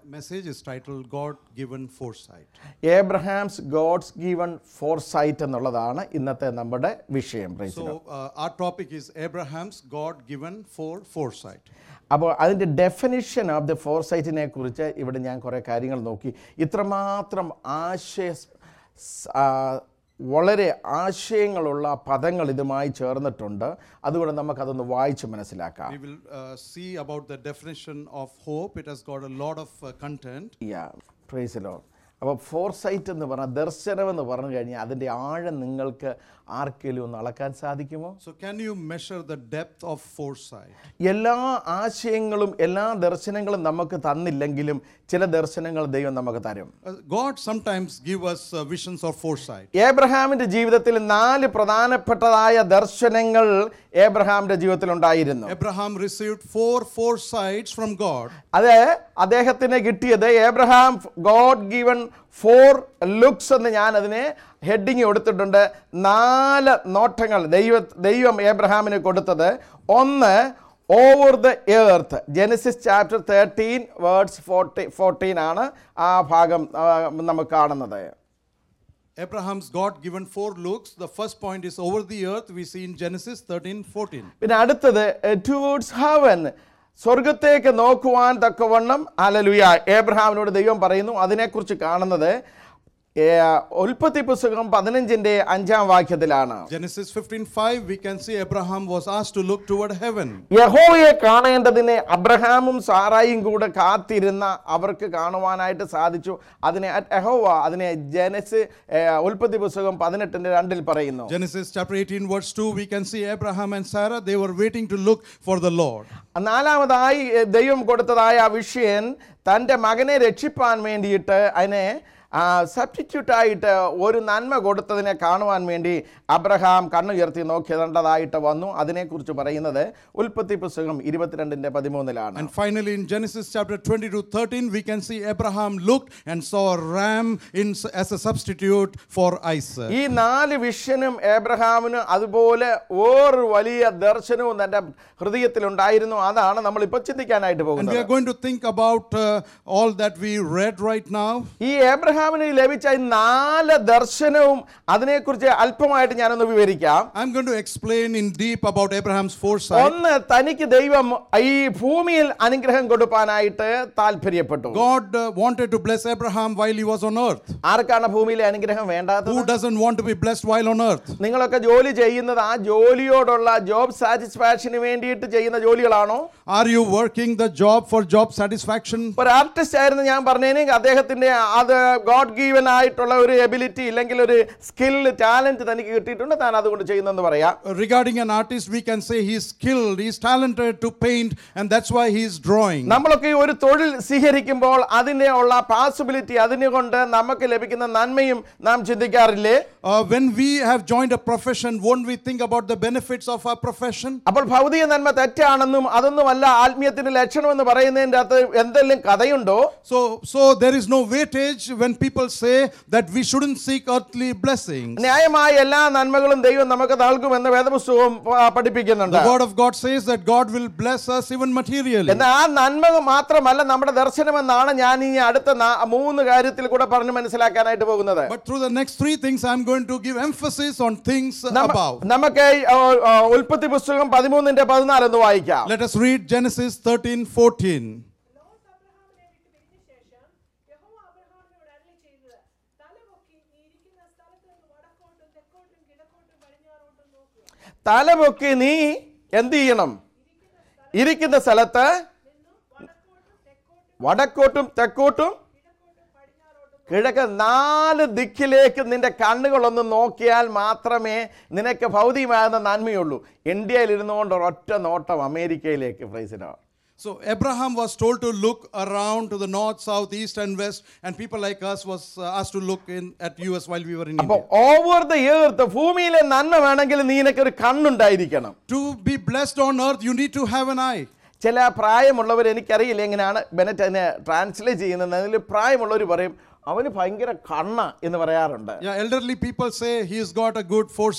message is titled God Given Foresight. Abraham's God's given foresight എന്നുള്ളതാണ് ഇന്നത്തെ നമ്മുടെ വിഷയം praise So, uh, our topic is Abraham's God given for foresight. അപ്പോൾ അതിൻ്റെ definition of the ഫോർ സൈറ്റിനെ കുറിച്ച് ഇവിടെ ഞാൻ കുറേ കാര്യങ്ങൾ നോക്കി ഇത്രമാത്രം ആശയ സ്- ആ, വളരെ ആശയങ്ങളുള്ള പദങ്ങൾ ഇതുമായി ചേർന്നിട്ടുണ്ട് അതുകൊണ്ട് നമുക്കതൊന്ന് വായിച്ച് മനസ്സിലാക്കാം We will uh, see about the definition of hope. It has got a lot of uh, content. യാ പ്രൈസിലോ അപ്പോൾ ഫോർ സൈറ്റ് എന്ന് പറഞ്ഞാൽ ദർശനം എന്ന് പറഞ്ഞു കഴിഞ്ഞാൽ അതിൻ്റെ ആഴം നിങ്ങൾക്ക് ആർക്കെങ്കിലും ഒന്ന് അളക്കാൻ സാധിക്കുമോ So, can you measure the depth of foresight? എല്ലാ ആശയങ്ങളും എല്ലാ ദർശനങ്ങളും നമുക്ക് തന്നില്ലെങ്കിലും ചില ദർശനങ്ങൾ ദൈവം നമുക്ക് തരും Uh, God sometimes give us uh, visions of foresight. ഏബ്രഹാമിന്റെ ജീവിതത്തിൽ നാല് പ്രധാനപ്പെട്ടതായ ദർശനങ്ങൾ ഏബ്രഹാമിന്റെ ജീവിതത്തിൽ ഉണ്ടായിരുന്നു Abraham received four foresights from God. അത് അദ്ദേഹത്തിന് കിട്ടിയത് Abraham God given for looks എന്ന് ഞാൻ അതിനെ ഹെഡിങ് കൊടുത്തിട്ടുണ്ട് നാല് നോട്ടങ്ങൾ ദൈവ ദൈവം ഏബ്രഹാമിന് കൊടുത്തത് ഒന്ന് over the earth Genesis chapter thirteen words forty fourteen ആണ് ആ ഭാഗം ആ, നമുക്ക് കാണുന്നത് Abraham's God given four looks. The first point is over the earth. We see in Genesis 13 14. പിന്നെ അടുത്തത് ടുവേർഡ്സ് ഹവൻ സ്വർഗത്തേക്ക് നോക്കുവാൻ തക്കവണ്ണം അലലുയ ഏബ്രഹാമിനോട് ദൈവം പറയുന്നു അതിനെക്കുറിച്ച് കാണുന്നത് ഏ, ഉൽപ്പത്തി പുസ്തകം പതിനഞ്ചിൻ്റെ അഞ്ചാം വാക്യത്തിലാണ് Genesis 15:5 we can see Abraham was asked to look toward heaven. യഹോവയെ കാണേണ്ടതിനെ അബ്രഹാമും സാറായും കൂടെ കാത്തിരുന്ന അവർക്ക് കാണുവാനായിട്ട് സാധിച്ചു അതിനെ യഹോവ അതിനെ ജനസ് ഏ, ഉൽപ്പത്തി പുസ്തകം പതിനെട്ടിൻ്റെ രണ്ടിൽ പറയുന്നു Genesis chapter 18 verse 2 we can see Abraham and Sarah they were waiting to look for the Lord. നാലാമതായി എ, ദൈവം കൊടുത്തതായ ആ വിഷയൻ തൻ്റെ മകനെ രക്ഷിപ്പാൻ വേണ്ടിയിട്ട് അതിനെ സബ്സ്റ്റിറ്റ്യൂട്ടായിട്ട് ഒരു നന്മ കൊടുത്തതിനെ കാണുവാൻ വേണ്ടി അബ്രഹാം കണ്ണുയർത്തി നോക്കിയതേണ്ടതായിട്ട് വന്നു അതിനെക്കുറിച്ച് പറയുന്നത് ഉൽപ്പത്തി പുസ്തകം ഇരുപത്തിരണ്ടിൻ്റെ പതിമൂന്നിലാണ് And finally in Genesis chapter 22 13 we can see Abraham looked and saw a ram in, as a substitute for Isaac. ഈ നാല് വിഷനും ഏബ്രഹാമിന് അതുപോലെ വേറൊരു വലിയ ദർശനവും തൻ്റെ ഹൃദയത്തിലുണ്ടായിരുന്നു അതാണ് നമ്മൾ ഇപ്പോൾ ചിന്തിക്കാനായിട്ട് And we പോകുന്നത് are going to think about uh, all that we read right now. ഈ ഏബ്രഹാമിന് ലഭിച്ച ഈ നാല് ദർശനവും അതിനെക്കുറിച്ച് അല്പമായിട്ട് ഞാനൊന്ന് വിവരിക്കാം I'm going to explain in deep about Abraham's foresight. ഒന്ന് തനിക്ക് ദൈവം ഈ ഭൂമിയിൽ അനുഗ്രഹം കൊടുപ്പാനായിട്ട് താല്പര്യപ്പെട്ടു God uh, wanted to bless Abraham while he was on earth. ആർക്കാണ് ഭൂമിയിലെ അനുഗ്രഹം വേണ്ടാത്തത് Who doesn't want to be blessed while on earth? നിങ്ങളൊക്കെ ജോലി ചെയ്യുന്നത് ആ ജോലിയോടുള്ള ജോബ് സാറ്റിസ്ഫാക്ഷന് വേണ്ടിയിട്ട് ചെയ്യുന്ന ജോലികളാണോ Are you working the job for job satisfaction? ഒരു ആർട്ടിസ്റ്റ് ആയിരുന്നു ഞാൻ പറഞ്ഞേന് അദ്ദേഹത്തിന്റെ അത് ഗോഡ് ഗീവൻ ആയിട്ടുള്ള ഒരു എബിലിറ്റി ഇല്ലെങ്കിൽ ഒരു സ്കിൽ ടാലന്റ് തനിക്ക് കിട്ടിയിട്ടുണ്ട് താൻ അതുകൊണ്ട് ചെയ്യുന്നെന്ന് പറയാം Uh, Regarding an artist, we can say he's skilled, he's talented to paint, and that's why he's drawing. നമ്മളൊക്കെ ഒരു തൊഴിൽ സ്വീകരിക്കുമ്പോൾ അതിൻ്റെ ഉള്ള പോസിബിലിറ്റി അതിനെ കൊണ്ട് നമുക്ക് ലഭിക്കുന്ന നന്മയും നാം ചിന്തിക്കാറില്ലേ Uh, when we have joined a profession, won't we think about the benefits of our profession? അപ്പോൾ ഭൗതിക നന്മ തെറ്റാണെന്നും അതൊന്നുമല്ല ആത്മീയത്തിന്റെ ലക്ഷണമെന്ന് പറയുന്നതിൻ്റെ അകത്ത് എന്തെങ്കിലും കഥയുണ്ടോ So, so there is no weightage when people say that we shouldn't seek earthly blessings. ന്യായമായ എല്ലാ നന്മകളും ദൈവം നമുക്ക് നൽകുമെന്ന് വേദപുസ്തകവും ആ, പഠിപ്പിക്കുന്നുണ്ട് The word of God says that God will bless us even materially. എന്നാൽ ആ നന്മ മാത്രമല്ല നമ്മുടെ ദർശനമെന്നാണ് ഞാൻ ഈ അടുത്ത നാ- മൂന്ന് കാര്യത്തിൽ കൂടെ പറഞ്ഞ് മനസ്സിലാക്കാനായിട്ട് പോകുന്നത് But through the next three things, I'm going to give emphasis on things നമ്മ- above. നമുക്ക് ഈ, ആ, ആ, ഉൽപ്പത്തി പുസ്തകം പതിമൂന്നിന്റെ പതിനാലൊന്ന് വായിക്കാം Let us read Genesis 13 14. Lot അബ്രഹാമിനെ വിട്ട് പിരിഞ്ഞ ശേഷം യഹോവ അബ്രഹാമിനോട് അരുളി ചെയ്തത് തലപൊക്കി നീ ഇരിക്കുന്ന സ്ഥലത്ത് നിന്ന് വടക്കോട്ടും തെക്കോട്ടും കിഴക്കോട്ടും പടിഞ്ഞാറോട്ടും നോക്കുക തലപൊക്കി നീ എന്ത് ചെയ്യണം ഇരിക്കുന്ന സ്ഥലത്ത് വടക്കോട്ടും തെക്കോട്ടും കിഴക്ക് നാല് ദിക്കിലേക്ക് നിന്റെ കണ്ണുകളൊന്ന് നോക്കിയാൽ മാത്രമേ നിനക്ക് ഭൗതികമാകുന്ന നന്മയുള്ളൂ ഇന്ത്യയിൽ ഇരുന്നുകൊണ്ട് ഒരൊറ്റ നോട്ടം അമേരിക്കയിലേക്ക് പ്രൈസിനോ So Abraham was told to look around to the north, south, east, and west, and people like us was uh, asked to look in at US while we were in അപ്പൊ India. ഓവർ ദ എർത്ത് ഭൂമിയിലെ നന്മ വേണമെങ്കിൽ നീ നിനക്കൊരു കണ്ണുണ്ടായിരിക്കണം To be blessed on earth, you need to have an eye. ചില പ്രായമുള്ളവർ എനിക്കറിയില്ല എങ്ങനെയാണ് ബെനറ്റ് അതിനെ ട്രാൻസ്ലേറ്റ് ചെയ്യുന്നത് അതിൽ പ്രായമുള്ളവർ പറയും അവന് ഭയങ്കര കണ്ണ എന്ന് പറയാറുണ്ട് Yeah, elderly people say he's got a good foresight.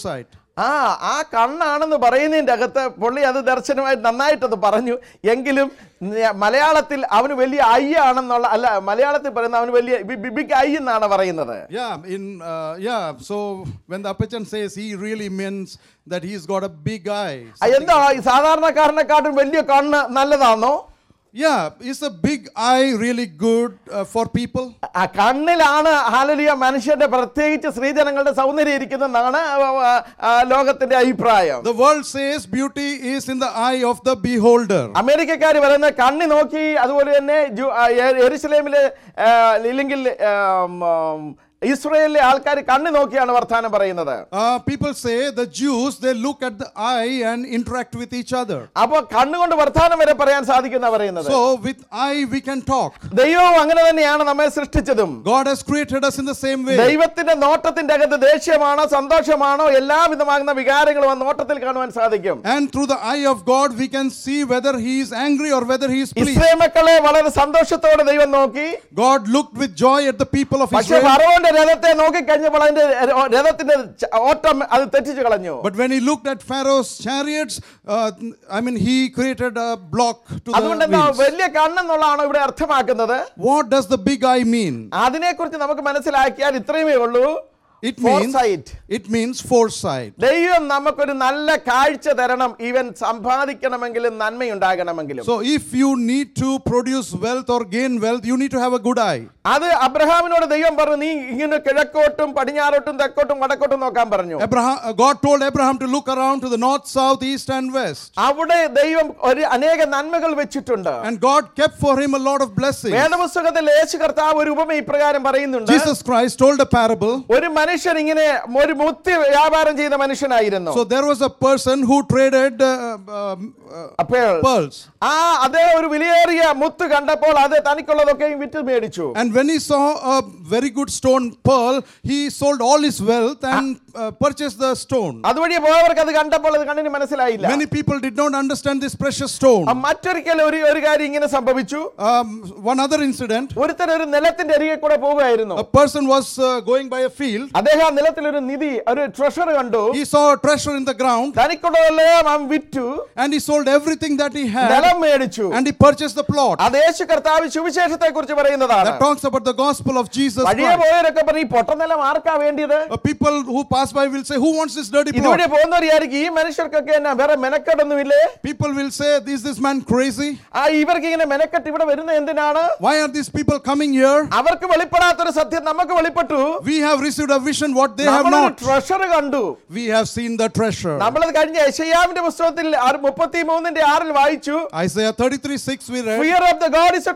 ആ ആ കണ്ണാണെന്ന് പറയുന്നതിൻ്റെ അകത്ത് പുള്ളി അത് ദർശനമായി നന്നായിട്ടത് പറഞ്ഞു എങ്കിലും ന- മലയാളത്തിൽ അവന് വലിയ അയ്യാണെന്നുള്ള അല്ല മലയാളത്തിൽ പറയുന്ന അവന് വലിയ ബി- ബി- ബിഗ് ഐ എന്നാണ് പറയുന്നത് Yeah, in uh, yeah. So when the Appachan says he really means that he's got a big eye. ആ, എന്താ ഈ സാധാരണക്കാരനെക്കാട്ടും വലിയ കണ്ണ് നല്ലതാണോ Yeah, is a big eye really good uh, for people? ആ കണ്ണിലാണ് ഹാലലിയ മനുഷ്യന്റെ പ്രത്യേകിച്ച് സ്ത്രീജനങ്ങളുടെ സൗന്ദര്യം ഇരിക്കുന്നതെന്നാണ് ആ, ആ, ലോകത്തിന്റെ അഭിപ്രായം The world says beauty is in the eye of the beholder. അമേരിക്കക്കാർ പറയുന്ന കണ്ണി നോക്കി അതുപോലെ തന്നെ ജു- ആ, എ- എരുസലേമിലെ ആ, ഇല്ലെങ്കിൽ ആം, ആം, ഇസ്രയേലിലെ ആൾക്കാർ കണ്ണി നോക്കിയാണ് വർത്താനം പറയുന്നത് Uh, people say the Jews they look at the eye and interact with each other. അപ്പൊ കണ്ണുകൊണ്ട് വർത്താനം വരെ പറയാൻ സാധിക്കുന്ന പറയുന്നത് So with eye we can talk. ദൈവവും അങ്ങനെ തന്നെയാണ് നമ്മെ സൃഷ്ടിച്ചതും God has created us in the same way. ദൈവത്തിന്റെ നോട്ടത്തിന്റെ അകത്ത് ദേഷ്യമാണോ സന്തോഷമാണോ എല്ലാവിധമാകുന്ന വികാരങ്ങളും ആ നോട്ടത്തിൽ കാണുവാൻ സാധിക്കും And through the eye of God we can see whether he is angry or whether he is pleased. Israel മക്കളെ വളരെ സന്തോഷത്തോടെ ദൈവം നോക്കി God looked with joy at the people of പക്ഷെ Israel. ഫറവോന്റെ രഥത്തെ നോക്കിക്കഴിഞ്ഞപ്പോൾ അതിന്റെ രഥത്തിന്റെ ച- ഓട്ടം അത് തെറ്റിച്ചു കളഞ്ഞു But when he looked at Pharaoh's chariots, uh, I mean, he created a block to അതുകൊണ്ട് the എന്താ wheels. വലിയ കണ്ണെന്നുള്ളതാണ് ഇവിടെ അർത്ഥമാക്കുന്നത് What does the big eye mean? അതിനെക്കുറിച്ച് നമുക്ക് മനസ്സിലാക്കിയാൽ ഇത്രയുമേ ഉള്ളൂ It means Foresight. it means foresight. ദൈവം നമുക്കൊരു നല്ല കാഴ്ച തരണം ഈവൻ സമ്പാദിക്കണമെങ്കിലും നന്മയുണ്ടാകണമെങ്കിലും So if you need to produce wealth or gain wealth, you need to have a good eye. അത് അബ്രഹാമിനോട് ദൈവം പറഞ്ഞു നീ ഇങ്ങനെ കിഴക്കോട്ടും പടിഞ്ഞാറോട്ടും തെക്കോട്ടും വടക്കോട്ടും നോക്കാൻ പറഞ്ഞു Abraham, uh, God told Abraham to look around to the north, south, east, and west. അവിടെ ദൈവം ഒരു അനേക നന്മകൾ വെച്ചിട്ടുണ്ട് And God kept for him a lot of blessings. വേദപുസ്തകത്തിൽ യേശു കർത്താവ് ഒരു ഉപമ ഇപ്രകാരം പറയുന്നുണ്ട് Jesus Christ told a parable. ഒരു മനുഷ്യൻ ഇങ്ങനെ ഒരു മുത്തി വ്യാപാരം ചെയ്ത മനുഷ്യനായിരുന്നു So there was a person who traded uh, um, uh, അപ്പോൾ pearls. ആ അദ്ദേഹം ഒരു വിലയേറിയ മുത്ത് കണ്ടപ്പോൾ അത് തനിക്കുള്ളതൊക്കെയും വിറ്റ് മേടിച്ചു And when he saw a very good stone pearl, he sold all his wealth and uh, purchased the stone. അതുവഴി പോയവർക്ക് അത് കണ്ടപ്പോൾ അത് കണ്ണിന് മനസ്സിലായില്ല Many people did not understand this precious stone. ആ, മറ്റൊരിക്കൽ ഒരു ഒരു കാര്യം ഇങ്ങനെ സംഭവിച്ചു Um, one other incident ഒരുത്തൻ ഒരു നിലത്തിന്റെ അരികെ കൂടെ പോവുകയായിരുന്നു a person was uh, going by a field. അദ്ദേഹം ആ നിലത്തിൽ ഒരു നിധി ഒരു ട്രഷർ കണ്ടു He saw a treasure in the ground തനിക്കുള്ളതെല്ലാം അവൻ വിറ്റു and he sold everything that he had നിലം മേടിച്ചു and he purchased the plot. അത് യേശു കർത്താവ് സുവിശേഷത്തെ കുറിച്ച് പറയുന്നതാണ് That talks about the gospel of Jesus വഴിയെ Christ. പോയവരൊക്കെ പറയും ഈ പൊട്ട നിലം ആർക്കാ വേണ്ടിയത് Uh, people who pass by will say, Who wants this dirty ഇതുവഴി plot? പോകുന്നവർ വിചാരിക്കും ഈ മനുഷ്യർക്കൊക്കെ എന്നാ വേറെ മെനക്കെടൊന്നുമില്ലേ People will say, Is this man crazy? ആ ഇവർക്ക് ഇങ്ങനെ മെനക്കെട്ട് ഇവിടെ വരുന്നത് എന്തിനാണ് Why are these people coming here? അവർക്ക് വെളിപ്പെടാത്തൊരു സത്യം നമുക്ക് വെളിപ്പെട്ടു We have received a vision what they have നമ്മളൊരു not. ട്രഷർ കണ്ടു We have seen the treasure. നമ്മളത് കഴിഞ്ഞ യശയാവിന്റെ പുസ്തകത്തിൽ മുപ്പത്തി മൂന്നിന്റെ ആറിൽ വായിച്ചു Isaiah 33 6 we read, fear of the God is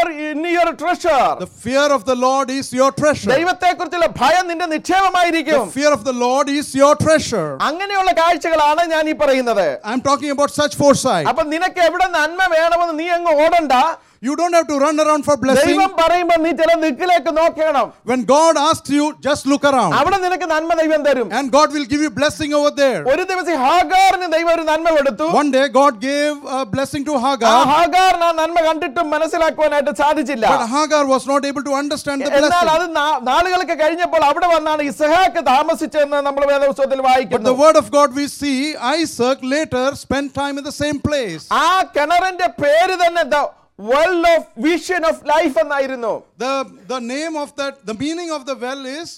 your treasure The fear of the Lord is your treasure. ദൈവത്തെ കുറിച്ചുള്ള ഭയം നിന്റെ നിക്ഷേപമായിരിക്കും The fear of the Lord is your treasure. അങ്ങനെയുള്ള കാഴ്ചകളാണ് ഞാൻ ഈ പറയുന്നത് I'm talking about such foresight. അപ്പൊ നിനക്ക് എവിടെ നന്മ വേണമെന്ന് നീ അങ്ങ് ഓടണ്ട You don't have to run around for blessing. ദൈവം പറയുമ്പോ നീ ചില ദിക്കിലേക്ക് നോക്കണം When God asks you, just look around. അവിടെ നിനക്ക് നന്മ ദൈവം തരും And God will give you blessing over there. ഒരു ദിവസം ഹാഗാറിന് ദൈവം ഒരു നന്മ കൊടുത്തു One day, God gave a blessing to ആ Hagar, ഹാഗാറിന് ആ നന്മ കണ്ടിട്ടും മനസ്സിലാക്കുവാനായിട്ട് സാധിച്ചില്ല but Hagar was not able to understand the എന്നാൽ blessing. അത് നാ- നാളുകൾക്ക് കഴിഞ്ഞപ്പോൾ അവിടെ വന്നാണ് ഇസഹാക്ക് താമസിച്ചതെന്ന് നമ്മൾ വേദപുസ്തകത്തിൽ But the വായിക്കുന്നു word of God we see, Isaac later spent time in the same place. ആ കിണറിന്റെ പേര് തന്നെ the well of vision of life എന്നായിരുന്നു The, the name of that, the meaning of the well is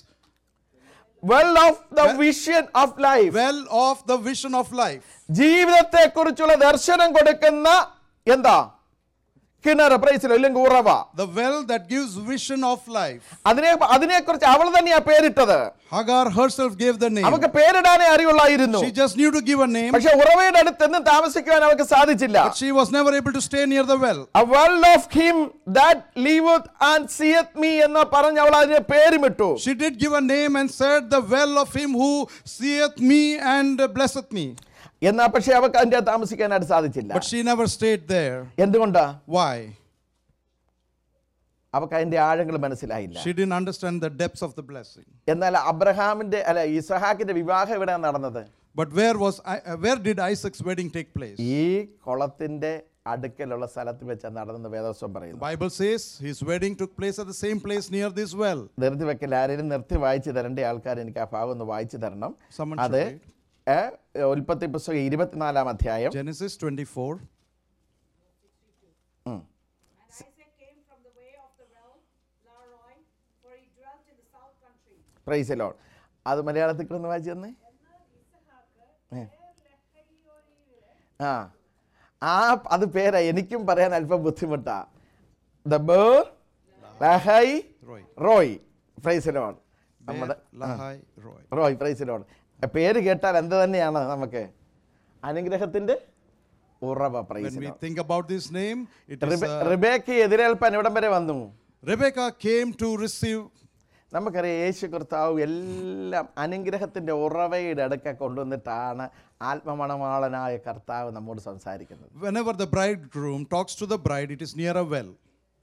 well of the vision of life well of the vision of life. ജീവിതത്തെ കുറിച്ചുള്ള ദർശനം കൊടുക്കുന്ന എന്താ കിണർ പ്രൈസിലോ ഇല്ലെങ്കിൽ ഉറവ The well that gives vision of life. അതിനെ അതിനെക്കുറിച്ച് അവൾ തന്നെയാ പേരിട്ടത് Hagar herself gave the name. അവൾക്ക് പേരിടാനേ അറിയുള്ളായിരുന്നു She just knew to give a name, പക്ഷെ ഉറവയുടെ അടുത്ത് എന്ന് താമസിക്കുവാൻ അവൾക്ക് സാധിച്ചില്ല but she was never able to stay near the well. A well of him that liveth and seeth me എന്ന് പറഞ്ഞ് അവൾ അതിന് പേരുമിട്ടു She did give a name and said, The well of him who seeth me and blesseth me. എന്നാ പക്ഷെ അവൾക്ക് അതിന്റെ താമസിക്കാനായിട്ട് സാധിച്ചില്ല But she never stayed there. എന്തുകൊണ്ടാ Why? അവൾക്ക് അതിന്റെ ആഴങ്ങൾ മനസ്സിലായില്ല She didn't understand the depths of the blessing. എന്നാൽ അബ്രഹാമിന്റെ അല്ല ഇസഹാക്കിന്റെ വിവാഹം എവിടെയാണ് നടന്നത് But where was I, uh, where did Isaac's wedding take place? ഈ കുളത്തിന്റെ അടുക്കലുള്ള സ്ഥലത്ത് വെച്ചാണ് നടന്നെന്ന് വേദവസ്വം The പറയുന്നു Bible says his wedding took place at the same place near this well. നിർത്തി വെക്കൽ ആരെങ്കിലും നിർത്തി വായിച്ചു തരേണ്ട ആൾക്കാർ എനിക്ക് ആ ഭാഗം ഒന്ന് വായിച്ചു തരണം Someone should അത് read. ഏ, ഉൽപ്പത്തി പുസ്തകം ഇരുപത്തിനാലാം അധ്യായം Genesis 24. And Isaac came from the way of the well, Laroi, for he dwelt in the south country. Praise Lord അത് മലയാളത്തിൽ കിടന്ന് വായിച്ചു തന്നെ എന്നാൽ ഇസഹാക്ക് ലഹരിയോരിയിലെ ആ ആ അത് പേരാ എനിക്കും പറയാൻ അല്പം ബുദ്ധിമുട്ടാ the Beer Lahai Roy. Roy praise Lord നമ്മുടെ Beer Lahai Roy. Roy praise Lord പേര് കേട്ടാൽ എന്ത് തന്നെയാണ് നമുക്ക് അനുഗ്രഹത്തിന്റെ ഉറവ When praise we think about this name, it is uh, Rebecca എതിരേൽപ്പാൻ ഇവിടം വരെ വന്നു Rebecca came to receive. നമുക്കറിയാം യേശു കർത്താവ് എല്ലാം അനുഗ്രഹത്തിൻ്റെ ഉറവയുടെ അടുക്ക കൊണ്ടുവന്നിട്ടാണ് ആത്മമണമാളനായ കർത്താവ് നമ്മോട് സംസാരിക്കുന്നത് Whenever the bridegroom talks to the bride, it is near a well.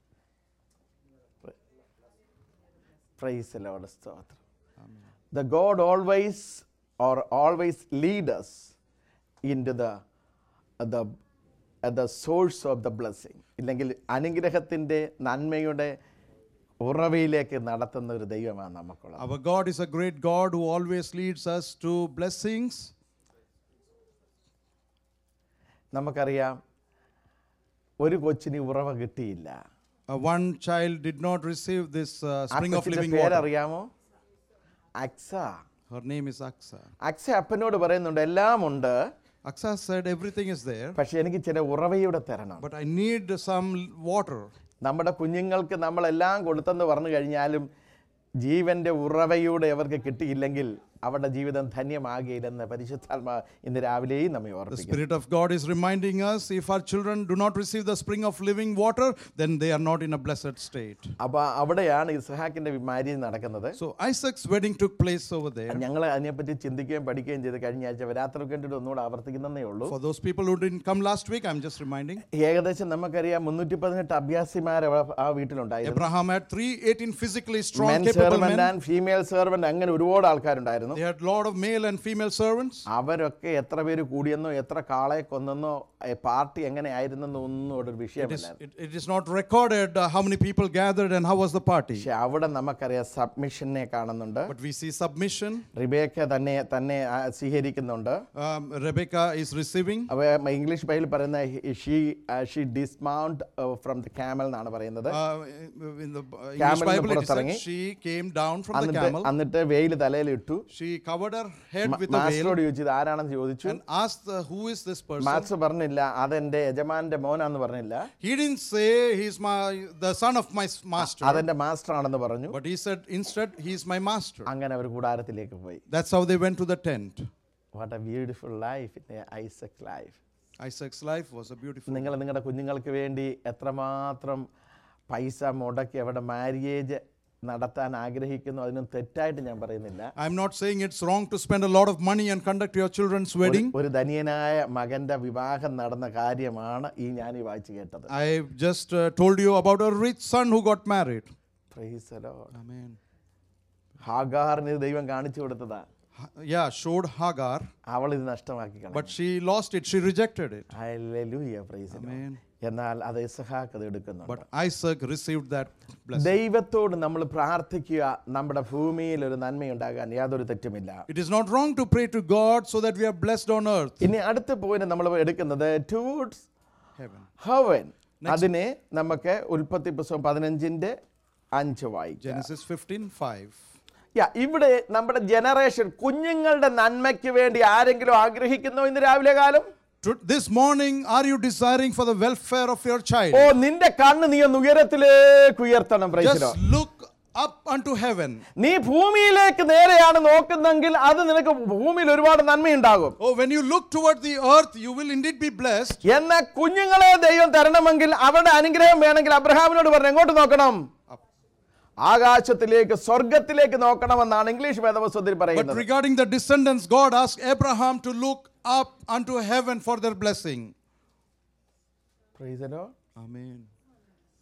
Praise Lord സ്തോത്രം the God always or always lead us into the the the source of the blessing ഇല്ലെങ്കിൽ അനുഗ്രഹത്തിൻ്റെ നന്മയുടെ ഉറവയിലേക്ക് നടത്തുന്ന ഒരു ദൈവമാണ് നമുക്കുള്ളത് Our God is a great God who always leads us to blessings. നമുക്കറിയാം ഒരു കൊച്ചിന് ഉറവ കിട്ടിയില്ല Uh, one child did not receive this uh, ആ spring of കൊച്ചിന്റെ living water. പേരറിയാമോ Aqsa Her name is Aksa. അക്സ അപ്പനോട് പറയുന്നുണ്ട് എല്ലാം ഉണ്ട് Aksa said, Everything is there, പക്ഷെ എനിക്ക് ചില ഉറവയൂടെ തരണം but I need some l- water. നമ്മുടെ കുഞ്ഞുങ്ങൾക്ക് നമ്മളെല്ലാം കൊടുത്തെന്ന് പറഞ്ഞു കഴിഞ്ഞാലും ജീവന്റെ ഉറവയൂടെ അവർക്ക് കിട്ടിയില്ലെങ്കിൽ അവരുടെ ജീവിതം ധന്യമാകില്ലെന്ന് പരിശുദ്ധാത്മ ഇന്ന് രാവിലെയും നമ്മെ The ഓർപ്പിക്കും Spirit of God is reminding us if our children do not receive the spring of living water, then they are not in a blessed state. അപ്പൊ അവിടെയാണ് ഇസ്ഹാക്കിന്റെ മാര്യേജ് നടക്കുന്നത് So Isaac's wedding took place over there. ഞങ്ങൾ അതിനെപ്പറ്റി ചിന്തിക്കുകയും പഠിക്കുകയും ചെയ്ത് കഴിഞ്ഞ ആഴ്ച വരാത്ര കണ്ടിട്ട് ഒന്നുകൂടെ ആവർത്തിക്കുന്നതേ ഉള്ളൂ For those people who didn't come last week, I'm just reminding. ഏകദേശം നമുക്കറിയാം മുന്നൂറ്റി പതിനെട്ട് അഭ്യാസിമാർ ആ വീട്ടിലുണ്ടായിരുന്നു Abraham had 318 physically strong, men capable servant men. And female servant അങ്ങനെ ഒരുപാട് ആൾക്കാരുണ്ടായിരുന്നു They had lot of male and female servants. അവരൊക്കെ എത്ര പേര് കൂടിയെന്നോ എത്ര കാളയെ കൊന്നെന്നോ ഏ, പാർട്ടി എങ്ങനെ ആയിരുന്നെന്നോ ഒന്നും അവിടെ ഒരു It is, വിഷയമല്ല it, it is not recorded uh, how many people gathered and how was the party. പക്ഷെ അവിടെ നമുക്കറിയാം സബ്മിഷനെ കാണുന്നുണ്ട് But we see submission. Rebecca തന്നെ തന്നെ ആ, സ്വീകരിക്കുന്നുണ്ട് Um, Rebecca is receiving. അവ ഇംഗ്ലീഷ് ബൈബിൾ പറയുന്ന she she dismount from the camel എന്നാണ് പറയുന്നത് Uh, in the uh, English Camel ന് Bible, it said പുറത്തിറങ്ങി. she came down from the എന്നിട്ട് camel. എന്നിട്ട് വെയിൽ തലയിലിട്ടു She covered her head with a veil മാസ്റ്ററോട് ചോദിച്ചു ഇത് ആരാണെന്ന് ചോദിച്ചു and asked, uh, Who is this person? Master പറഞ്ഞില്ല അതെന്റെ യജമാന്റെ മോനാന്ന് പറഞ്ഞില്ല He didn't say he's my the son of my s- master, അതെന്റെ മാസ്റ്റർ ആണെന്ന് പറഞ്ഞു but he said instead he's my master. അങ്ങനെ അവർ കൂടാരത്തിലേക്ക് പോയി That's how they went to the tent. What a beautiful life in Isaac life Isaac's life was a beautiful. നിങ്ങൾ നിങ്ങളുടെ കുഞ്ഞുങ്ങൾക്ക് വേണ്ടി എത്രമാത്രം പൈസ മുടക്കി അവിടെ മാര്യേജ് നടത്താൻ ആഗ്രഹിക്കുന്നു അതിനും തെറ്റായിട്ട് ഞാൻ പറയുന്നില്ല I'm not saying it's wrong to spend a lot of money and conduct your children's wedding. ഒരു ധനിയനായ മകന്റെ വിവാഹം നടന്ന കാര്യമാണ് ഈ ഞാൻ ഈ വായിച്ചു കേട്ടത് I just uh, told you about a rich son who got married. Praise the Lord. Amen. ഹാഗാറിന് ഇത് ദൈവം കാണിച്ചു കൊടുത്തതാ Ha- Yeah, showed Hagar, അവൾ ഇത് നഷ്ടമാക്കി കളഞ്ഞു but she lost it. She rejected it. Hallelujah, praise the Lord. Amen. എന്നാൽ അത് ഇസഹാക്ക് അത് എടുക്കുന്നുണ്ട് But Isaac received that blessing. ദൈവത്തോട് നമ്മൾ പ്രാർത്ഥിക്കുക നമ്മുടെ ഭൂമിയിൽ ഒരു നന്മയുണ്ടാകാൻ യാതൊരു തെറ്റുമില്ല It is not wrong to pray to God so that we are blessed on earth. ഇനി അടുത്ത പോയിന്റ് നമ്മൾ എടുക്കുന്നത് ടൂഡ്സ് Heaven. ഹവൻ അതിനെ നമുക്ക് ഉൽപ്പത്തി പുസ്തകം പതിനഞ്ചിന്റെ അഞ്ച് വായിക്കാം Genesis 15 5. യാ, ഇവിടെ നമ്മുടെ ജനറേഷൻ കുഞ്ഞുങ്ങളുടെ നന്മയ്ക്ക് വേണ്ടി ആരെങ്കിലും ആഗ്രഹിക്കുന്നോ ഇന്ന് രാവിലെ കാലം To- This morning, are you desiring for the welfare of your child? ഓ നിന്റെ കണ്ണ് നീ ഒന്ന് ഉയരത്തിലേക്ക് ഉയർത്തണം പ്രൈസിലോ Just look up unto heaven. നീ ഭൂമിയിലേക്ക് നേരെയാണ് നോക്കുന്നെങ്കിൽ അത് നിനക്ക് ഭൂമിയിൽ ഒരുപാട് നന്മയുണ്ടാകും Oh, when you look toward the earth, you will indeed be blessed. എന്ന കുഞ്ഞുങ്ങളെ ദൈവം തരണമെങ്കിൽ അവരുടെ അനുഗ്രഹം വേണമെങ്കിൽ അബ്രഹാമിനോട് പറഞ്ഞു എങ്ങോട്ട് നോക്കണം Up. ആകാശത്തിലേക്ക് സ്വർഗത്തിലേക്ക് നോക്കണമെന്നാണ് ഇംഗ്ലീഷ് വേദപുസ്തകത്തിൽ But പറയുന്നത് regarding the descendants, God asked Abraham to look up unto heaven for their blessing. Praise the Lord. Amen.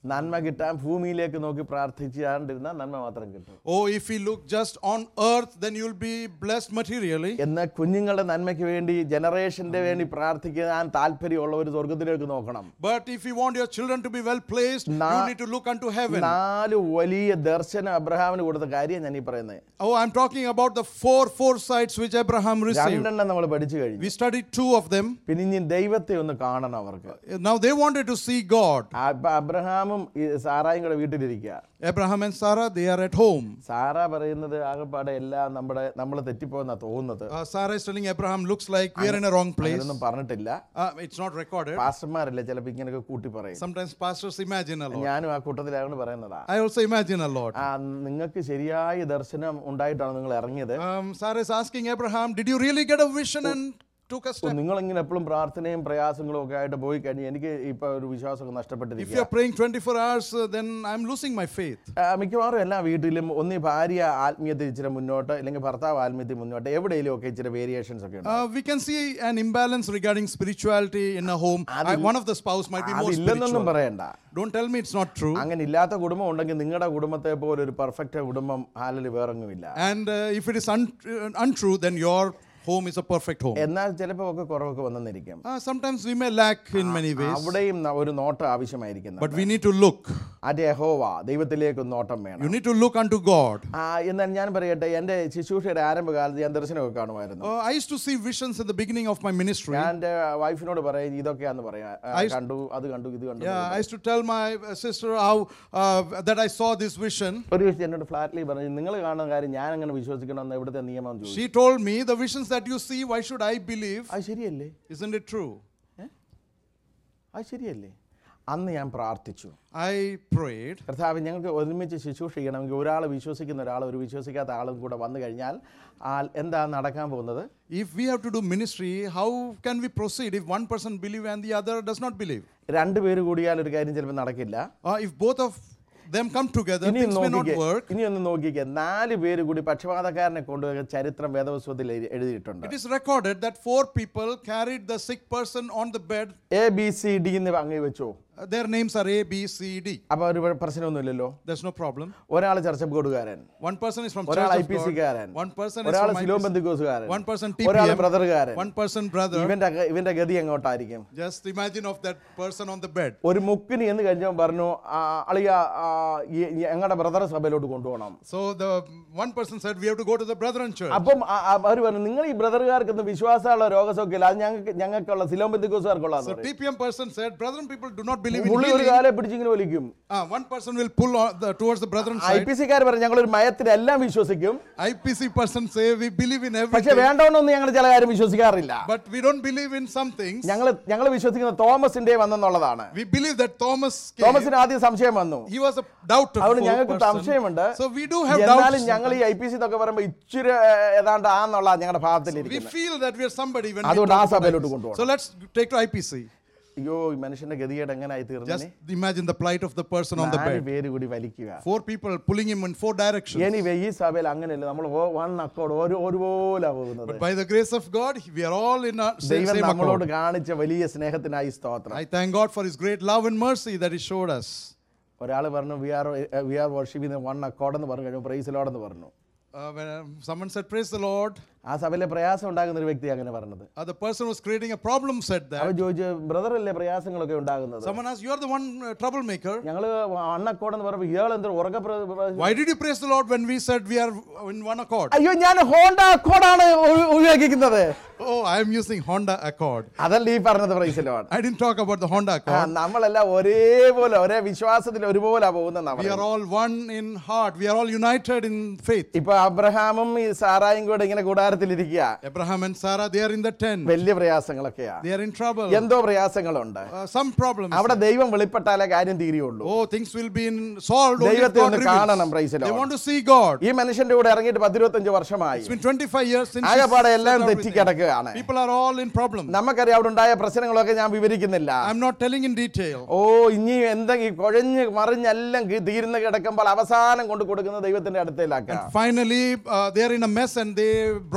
നന്മ കിട്ടാൻ ഭൂമിയിലേക്ക് നോക്കി പ്രാർത്ഥിച്ചാണ്ടിരുന്ന നന്മ മാത്രം കിട്ടും Oh, if we look just on earth, then you'll be blessed materially. എന്നാൽ കുഞ്ഞുങ്ങളുടെ നന്മയ്ക്ക് വേണ്ടി ജനറേഷന്റെ വേണ്ടി പ്രാർത്ഥിക്കാൻ താല്പര്യമുള്ളവർ സ്വർഗത്തിലേക്ക് നോക്കണം But if you want your children to be well placed, Na- you need to look unto heaven. നാല് വലിയ ദർശനം അബ്രഹാമിന് കൊടുത്ത കാര്യം ഞാൻ ഈ പറയുന്നത് Oh, I'm talking about the four foresights which Abraham received. രണ്ടെണ്ണം നമ്മൾ പഠിച്ചു കഴിഞ്ഞു We studied two of them. പിന്നെ ഇനി ദൈവത്തെ ഒന്ന് കാണണം അവർക്ക് Now they wanted to see God. അപ്പൊ അബ്രഹാമും ഈ സാറായും കൂടെ വീട്ടിലിരിക്കുക Abraham and Sarah, they are at home. Sarah പറയുന്നത് ആകെപ്പാടെ എല്ലാം നമ്മുടെ നമ്മൾ തെറ്റിപ്പോയെന്നാ തോന്നുന്നത് Uh, Sarah is telling Abraham, looks like we are in a wrong place. അതൊന്നും പറഞ്ഞിട്ടില്ല Uh, it's not recorded. പാസ്റ്റർമാരല്ലേ ചിലപ്പോൾ ഇങ്ങനെയൊക്കെ കൂട്ടി പറയും Sometimes pastors imagine a lot. ഞാനും ആ കൂട്ടത്തിലായോണ്ട് പറയുന്നതാ I also imagine a lot. ആ നിങ്ങൾക്ക് ശരിയായ ദർശനം ഉണ്ടായിട്ടാണ് നിങ്ങൾ ഇറങ്ങിയത് Um, Sarah is asking Abraham, Did you really get a vision and took a step? നിങ്ങൾ ഇങ്ങനെ എപ്പോഴും പ്രാർത്ഥനയും പ്രയാസങ്ങളും ഒക്കെ ആയിട്ട് പോയി കഴിഞ്ഞ് എനിക്ക് ഇപ്പൊ ഒരു വിശ്വാസമൊക്കെ If you നഷ്ടപ്പെട്ടിരിക്കുക are praying 24 hours, uh, then I'm losing my faith. ആ, മിക്കവാറും എല്ലാ വീട്ടിലും ഒന്നി ഭാര്യ ആത്മീയത്തിൽ ഇച്ചിരി മുന്നോട്ട് അല്ലെങ്കിൽ ഭർത്താവ് ആത്മീയത്തിൽ മുന്നോട്ട് എവിടെയെങ്കിലും ഒക്കെ ഇച്ചിരി വേരിയേഷൻസ് ഒക്കെ ഉണ്ട് Uh, we can see an imbalance regarding spirituality in a home. I, one of the spouse might be more അതില്ലെന്നൊന്നും spiritual. പറയണ്ട Don't tell me it's not true. അങ്ങനെ ഇല്ലാത്ത കുടുംബം ഉണ്ടെങ്കിൽ നിങ്ങളുടെ കുടുംബത്തെ പോലെ ഒരു പെർഫെക്റ്റ് കുടുംബം ഹാലിൽ വേറെങ്ങുമില്ല And uh, if it is un- uh, untrue, then your home is a perfect home. എന്നാൽ ചിലപ്പോൾ ഒക്കെ കുറവൊക്കെ വന്നെന്നിരിക്കും Uh, sometimes we may lack in many ways, അവിടെയും ന- ഒരു നോട്ടം ആവശ്യമായിരിക്കുന്നു but we need to look. അത് യഹോവ ദൈവത്തിലേക്ക് ഒരു നോട്ടം You വേണം need to look unto God. ആ, എന്നാൽ ഞാൻ പറയട്ടെ എൻ്റെ ശുശ്രൂഷയുടെ ആരംഭകാലത്ത് ഞാൻ ദർശനമൊക്കെ കാണുമായിരുന്നു Uh, I used to see visions at the beginning of my ministry. ഞാൻ എൻ്റെ വൈഫിനോട് പറയും ഇതൊക്കെയാന്ന് പറയാം ആ, കണ്ടു അത് കണ്ടു ഇത് കണ്ടു Yeah, I used to tell my uh, sister how uh, that I saw this vision. ഒരു ദിവസം എന്നോട് ഫ്ലാറ്റ്ലി പറഞ്ഞു നിങ്ങൾ കാണുന്ന കാര്യം ഞാൻ അങ്ങനെ വിശ്വസിക്കണമെന്ന് ഇവിടുത്തെ നിയമം ചോദിച്ചു She told me, The visions that you see, why should I believe? അത് ശരിയല്ലേ Isn't it true? അത് ശരിയല്ലേ അന്ന് ഞാൻ പ്രാർത്ഥിച്ചു I prayed. കർത്താവ് ഞങ്ങൾക്ക് ഒരുമിച്ച് ശുശ്രൂഷ ചെയ്യണമെങ്കിൽ ഒരാൾ വിശ്വസിക്കുന്ന ഒരാൾ ഒരു വിശ്വസിക്കാത്ത ആളും കൂടെ വന്നു കഴിഞ്ഞാൽ ആ എന്താ നടക്കാൻ പോകുന്നത് If we have to do ministry, how can we proceed if one person believe and the other does not believe? രണ്ട് പേര് കൂടിയാൽ ഒരു കാര്യം ചിലപ്പോൾ നടക്കില്ല Uh, if both of them come together, ഇനി things may not നോക്കിക്കേ work. ഇനി ഒന്ന് നോക്കിക്കേ നാല് പേര് കൂടി പക്ഷപാതക്കാരനെ കൊണ്ടുപോയി ചരിത്രം വേദപുസ്തകത്തിൽ എഴുതി- എഴുതിയിട്ടുണ്ട് It is recorded that four people carried the sick person on the bed. A B C D എന്ന് അങ്ങ് വെച്ചോ Uh, their names are A, B, C, D. അപ്പൊ ഒരു പ്രശ്നമൊന്നുമില്ലല്ലോ There's no problem. ഒരാൾ ചർച്ച ബോർഡുകാരൻ One person is from ഒരാൾ I Church of P God. സിക്കാരൻ One person is ഒരാൾ from സിലോം IPC. ബന്ധുക്കോസുകാരൻ One person ഒരാൾ TPM. ബ്രദറുകാരൻ One person brother. ഇവന്റെ അക- ഇവന്റെ ഗതി എങ്ങോട്ടായിരിക്കും Just imagine of that person on the bed. ഒരു മുക്കിന് എന്ന് കഴിഞ്ഞപ്പോൾ പറഞ്ഞു "ആ, അളിയ ഞങ്ങളുടെ ബ്രദർ സഭയിലോട്ട് കൊണ്ടുപോകണം So the one person said, we have to go to the brethren church. അപ്പം അവർ പറഞ്ഞു നിങ്ങൾ ഈ ബ്രദറുകാർക്കൊന്നും വിശ്വാസമുള്ള രോഗസൗഖ്യമില്ല അത് ഞങ്ങൾക്ക് ഞങ്ങൾക്കുള്ള സിലോം ബന്ധുക്കോസുകാർക്കുള്ള So TPM person said, brethren people do not believe in പുള്ളി ഒരു healing. കാലെ പിടിച്ചിങ്ങനെ വലിക്കും Ah, one person will pull on the, towards the brethren I side. P സിക്കാർ പറഞ്ഞു ഞങ്ങൾ ഒരു മയത്തിൽ എല്ലാം വിശ്വസിക്കും IPC person say, we believe in പക്ഷെ everything. വേണ്ടോന്നൊന്നും ഞങ്ങൾ ചില കാര്യം വിശ്വസിക്കാറില്ല But we don't believe in some things. ഞങ്ങൾ ഞങ്ങൾ വിശ്വസിക്കുന്ന തോമസിന്റെ വന്നെന്നുള്ളതാണ് We believe that Thomas came. തോമസിന് ആദ്യം സംശയം വന്നു He was a doubtful അതുകൊണ്ട് ഞങ്ങൾക്ക് person. സംശയമുണ്ട് So we do have എന്നാലും doubts. ഞങ്ങൾ ഈ ഐ പി സി എന്നൊക്കെ പറയുമ്പോൾ ഇച്ചിരി ഏഹ്, ഏതാണ്ട് ആന്നുള്ള ഞങ്ങളുടെ We ഭാഗത്തിലിരിക്കുന്നത് feel that we are somebody when we അതുകൊണ്ട് ആ talk about സഭയിലോട്ട് IPC. കൊണ്ടുപോകണം. So let's take to IPC. അയ്യോ ഈ മനുഷ്യന്റെ ഗതികേട് എങ്ങനെയായി തീർന്നു Just imagine the plight of the person on the നാല് bed. പേര് കൂടി വലിക്കുക Four people pulling him in four directions. Anyway ഈ സഭയിൽ അങ്ങനെയല്ല നമ്മൾ വൺ അക്കോട് ഒരു ഒരുപോലെ പോകുന്നത് But by the grace of God, we are all in our same, ദൈവം same നമ്മളോട് accord. കാണിച്ച വലിയ സ്നേഹത്തിനായി സ്തോത്രം I thank God for His great love and mercy that He showed us. ഒരാൾ പറഞ്ഞു വി ആർ വി ആർ വർഷിപ്പിന് one accord എന്ന് പറഞ്ഞു കഴിഞ്ഞു പ്രൈസിലോടെന്ന് പറഞ്ഞു Uh, when um, someone said, Praise the Lord, ആ സഭയിലെ പ്രയാസം ഉണ്ടാകുന്ന ഒരു വ്യക്തി അങ്ങനെ പറഞ്ഞത് uh, the person who was creating a problem said that. അവൻ ചോദിച്ചു ബ്രദർ അല്ലേ പ്രയാസങ്ങളൊക്കെ ഉണ്ടാകുന്നത് Someone asked, You are the one uh, troublemaker. ഞങ്ങള് അണ്ണക്കോടെന്ന് പറയുമ്പോൾ ഇയാൾ എന്താ ഉറക്ക പ്ര- പ്ര- Why did you praise the Lord when we said we are in one accord? അയ്യോ ഞാൻ ഹോണ്ട അക്കോഡാണ് ഉപ- ഉപയോഗിക്കുന്നത് Oh, I am using Honda Accord. അതല്ല ഈ പറഞ്ഞത് പ്രൈസിലോട് I didn't talk about the Honda ആ, Accord. നമ്മളെല്ലാം ഒരേപോലെ ഒരേ വിശ്വാസത്തിൽ ഒരുപോലെ പോകുന്ന We are all one in heart. We are all united in faith. ഇപ്പൊ അബ്രഹാമും ഈ സാറായും കൂടെ ഇങ്ങനെ കൂടാരത്തിലിരിക്കുക Abraham and Sarah, they are in the tent. വലിയ പ്രയാസങ്ങളൊക്കെയാ They are in trouble. എന്തോ പ്രയാസങ്ങളുണ്ട് Uh, some problems. അവിടെ ദൈവം വെളിപ്പെട്ടാലേ കാര്യം തീരുള്ളൂ Oh, things will be in solved only if ദൈവത്തെ God ഒന്ന് reveals. കാണണം, praise the They Lord. want to see God. ഈ മനുഷ്യന്റെ കൂടെ ഇറങ്ങിയിട്ട് പത്തിരുപത്തഞ്ച് വർഷമായി It's been 25 years since ആകെപ്പാടെ he's എല്ലാം settled with him. തെറ്റിക്കിടക്കുകയാണ് People are all in problems. നമുക്കറിയാം അവിടെ ഉണ്ടായ പ്രശ്നങ്ങളൊക്കെ ഞാൻ വിവരിക്കുന്നില്ല I'm not telling in detail. ഓ ഇനി എന്തെങ്കിലും കുഴഞ്ഞ് മറിഞ്ഞെല്ലാം കി- തീർന്ന് കിടക്കുമ്പോൾ അവസാനം കൊണ്ട് കൊടുക്കുന്നത് ദൈവത്തിന്റെ അടുത്തേലാക്കാം Finally, uh, they are in a mess and they brought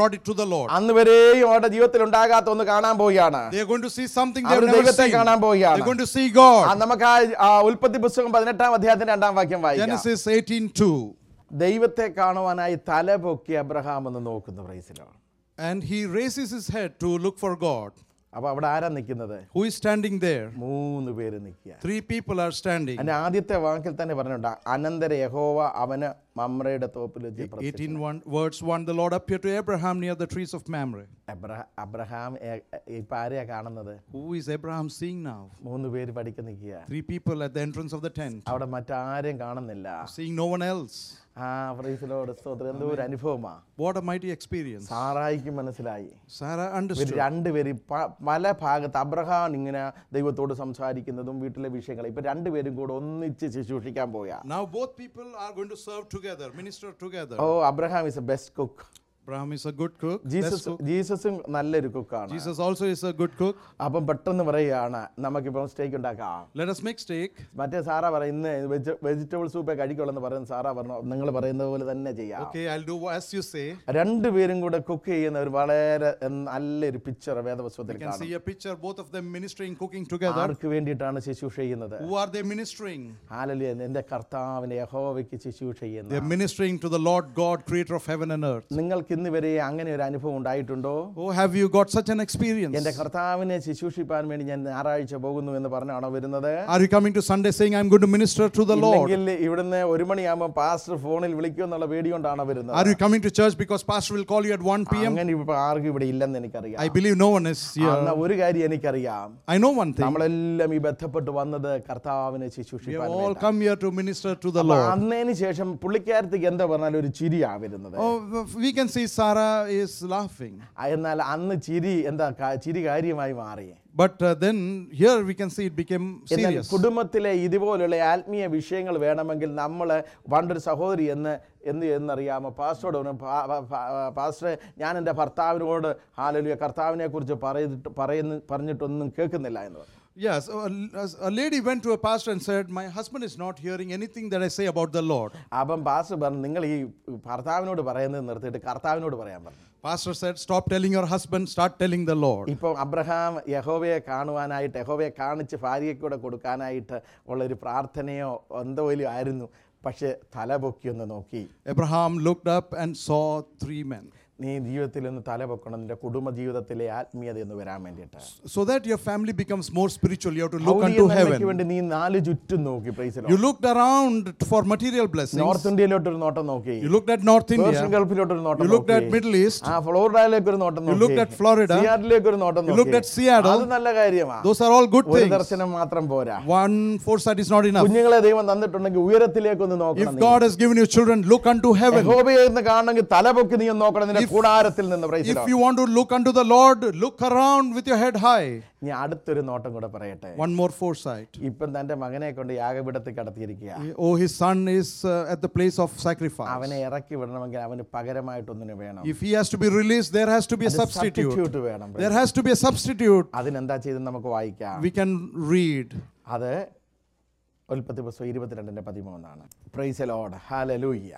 brought it to the Lord. അന്ന് വരെയും അവരുടെ ജീവിതത്തിൽ ഉണ്ടാകാത്ത ഒന്ന് കാണാൻ പോവുകയാണ് They are going to see something they our have never ദൈവത്തെ seen. കാണാൻ പോവുകയാണ്. They're going to see ആ, God. നമുക്ക് ആ ആ ഉൽപ്പത്തി പുസ്തകം പതിനെട്ടാം അധ്യായത്തിന്റെ രണ്ടാം വാക്യം വായിക്കാം Genesis 18:2. ദൈവത്തെ കാണുവാനായി തല പൊക്കി അബ്രഹാം എന്ന് നോക്കുന്നു പ്രൈസിലോ And he raises his head to look for God. അപ്പൊ അവിടെ ആരാ നിൽക്കുന്നത് Who is standing there? മൂന്ന് പേര് നിൽക്കുക Three people are standing. അതിന്റെ ആദ്യത്തെ വാക്കിൽ തന്നെ പറഞ്ഞിട്ടുണ്ട് അനന്തര യഹോവ അവന് മമ്രയുടെ തോപ്പിൽ വെച്ച് പ്രത്യക്ഷ- 18 one, verse 1 The Lord appeared to Abraham near the trees of Mamre. അബ്രഹ- അബ്രഹാം ഏ- ഇപ്പൊ ആരെയാ കാണുന്നത് Who is Abraham seeing now? മൂന്ന് പേര് പഠിക്ക നിൽക്കുക Three people at the entrance of the tent, അവിടെ മറ്റാരെയും കാണുന്നില്ല seeing no one else. ആ പ്രൈസിലോട് സ്തോത്രം എന്തോ ഒരു അനുഭവമാ What a mighty experience. സാറായിക്ക് മനസ്സിലായി Sarah ഇവർ understood. രണ്ടുപേരും പ- പല ഭാഗത്ത് അബ്രഹാം ഇങ്ങനെ ദൈവത്തോട് സംസാരിക്കുന്നതും വീട്ടിലെ വിഷയങ്ങൾ ഇപ്പൊ രണ്ടുപേരും കൂടെ ഒന്നിച്ച് ശുശ്രൂഷിക്കാൻ പോയാ Now both people are going to serve together, minister together. Oh Abraham is a best cook Abraham is a good cook. best Jesus cook. ജീസസും നല്ലൊരു കുക്കാണ് Jesus also is a good cook. അപ്പം പെട്ടെന്ന് പറയുകയാണ് നമുക്കിപ്പം സ്റ്റേക്ക് ഉണ്ടാക്കാം Let us make steak. മറ്റേ Sarah പറയും ഇന്ന് വെജ് വെജിറ്റബിൾ സൂപ്പേ കഴിക്കുള്ളെന്ന് പറയുന്ന സാറാ പറഞ്ഞു നിങ്ങൾ പറയുന്നത് പോലെ തന്നെ ചെയ്യാം Okay, I'll do as you say. രണ്ടുപേരും കൂടെ കുക്ക് ചെയ്യുന്ന ഒരു വളരെ നല്ലൊരു പിക്ചർ വേദപുസ്തകത്തിൽ You can കാണും see a picture, both of them ministering, cooking together. ആർക്ക് വേണ്ടിയിട്ടാണ് ശുശ്രൂഷ ചെയ്യുന്നത് Who are they ministering? ഹാലലിയ എന്റെ കർത്താവിനെ യഹോവയ്ക്ക് ശുശ്രൂഷ ചെയ്യുന്ന They're ministering to the Lord God, creator of heaven and earth. നിങ്ങൾക്ക് ഇന്ന് വരെ അങ്ങനെ ഒരു അനുഭവം ഉണ്ടായിട്ടുണ്ടോ Oh, have you got such an experience? എന്റെ കർത്താവിനെ ശുശ്രൂഷിപ്പാൻ വേണ്ടി ഞാൻ ഞായറാഴ്ച പോകുന്നു എന്ന് പറഞ്ഞാണോ വരുന്നത് Are you coming to Sunday saying, I'm going to minister to the Lord? ഇല്ലെങ്കിൽ ഇവിടുന്ന് ഒരു മണിയാകുമ്പോൾ പാസ്റ്റർ ഫോണിൽ വിളിക്കുമെന്നുള്ള പേടി കൊണ്ടാണോ വരുന്നത് Are you coming to church because pastor will call you at 1 p.m.? അങ്ങനെ ഇപ്പൊ ആർക്കും ഇവിടെ ഇല്ലെന്ന് എനിക്കറിയാം I believe no one is എന്നാ here. ഒരു കാര്യം എനിക്കറിയാം I know one thing. നമ്മളെല്ലാം ഈ ബന്ധപ്പെട്ട് വന്നത് കർത്താവിനെ We have ശുശ്രൂഷിപ്പാൻ all വേണ്ടിയാ. come here to minister to the അപ്പൊ Lord. അന്നതിന് ശേഷം പുള്ളിക്കാരത്തേക്ക് എന്താ പറഞ്ഞാൽ ഒരു ചിരിയാ വരുന്നത് Oh, we can see Sarah is laughing. ആ, എന്നാൽ അന്ന് ചിരി എന്താ കാ- ചിരി കാര്യമായി മാറി But uh, then here we can see it became എന്നാൽ serious. കുടുംബത്തിലെ ഇതുപോലുള്ള ആത്മീയ വിഷയങ്ങൾ വേണമെങ്കിൽ നമ്മൾ പണ്ടൊരു സഹോദരി എന്ന് എന്ത് എന്നറിയാമോ പാസ്റ്ററോട് പറഞ്ഞു "പാ- പാ- പാ- പാസ്റ്ററെ ഞാൻ എൻ്റെ ഭർത്താവിനോട് ഹാലലിയ കർത്താവിനെ കുറിച്ച് പറയിട്ട് പറയുന്ന പറഞ്ഞിട്ടൊന്നും കേൾക്കുന്നില്ല എന്ന് പറഞ്ഞു Yes, a, a lady went to a pastor and said, My husband is not hearing anything that I say about the Lord. അപ്പം പാസ്റ്റർ പറഞ്ഞു നിങ്ങൾ ഈ ഭർത്താവിനോട് പറയുന്നത് നിർത്തിയിട്ട് കർത്താവിനോട് പറയാൻ പറഞ്ഞു Pastor said, Stop telling your husband, start telling the Lord. ഇപ്പം അബ്രഹാം യഹോവയെ കാണുവാനായിട്ട് യഹോവയെ കാണിച്ച് ഭാര്യയ്ക്ക് കൂടെ കൊടുക്കാനായിട്ട് ഉള്ളൊരു പ്രാർത്ഥനയോ എന്തോ വലിയ ആയിരുന്നു പക്ഷേ തല പൊക്കി ഒന്ന് നോക്കി Abraham looked up and saw three men. നീ ജീവിതത്തിൽ ഒന്ന് തല പൊക്കണം നിന്റെ കുടുംബ ജീവിതത്തിലെ ആത്മീയത എന്ന് വരാൻ വേണ്ടിയിട്ട് So that your family becomes more spiritual, you have to look ഭൗതിക unto നന്മയ്ക്ക് heaven. വേണ്ടി നീ നാല് ചുറ്റും നോക്കി പ്രൈസിലോ You looked around for material blessings. North ഇന്ത്യയിലോട്ട് ഒരു നോട്ടം നോക്കി You looked at North Persian India. ഗൾഫിലോട്ട് ഒരു നോട്ടം You looked at നോക്കി Middle East. ആ ഫ്ലോറിഡയിലേക്ക് ഒരു നോട്ടം You looked at Florida. സിയാറ്റിലേക്ക് ഒരു നോട്ടം You looked നോക്കി at Seattle. അത് നല്ല കാര്യമാണ് Those are all good ഒരു things. ദർശനം മാത്രം പോരാ One foresight is not enough. കുഞ്ഞുങ്ങളെ ദൈവം തന്നിട്ടുണ്ടെങ്കിൽ ഉയരത്തിലേക്ക് ഒന്ന് നോക്കണം If നീ. God has given you children, look unto heaven. യഹോവയെ എന്ന് കാണണമെങ്കിൽ തലപൊക്കി നീ ഒന്ന് നോക്കണം നിന്റെ കൂടാരത്തിൽ നിന്ന് praise the If Lord. you want to look unto the Lord, look around with your head high. ഞാൻ അടുത്തൊരു നോട്ടം കൂടെ പറയട്ടെ One more foresight. ഇപ്പം തന്റെ മകനെ കൊണ്ട് യാഗപീഠത്തിൽ കടത്തിയിരിക്കുക Oh, his son is uh, at the place of sacrifice. അവനെ ഇറക്കി വിടണമെങ്കിൽ അവന് പകരമായിട്ടൊന്നിന് വേണം If he has to be released, there has to be a substitute. Substitute വേണം There has to be a substitute. അതിനെന്താ ചെയ്ത് നമുക്ക് വായിക്കാം We can read. അത് ഉൽപ്പത്തി പുസ്തകം ഇരുപത്തിരണ്ടിന്റെ പതിമൂന്നാണ് പ്രൈസ് ലോഡ് ഹാലലൂയ്യ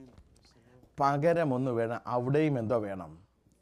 പകരം ഒന്ന് വേണം അവിടെയും എന്തോ വേണം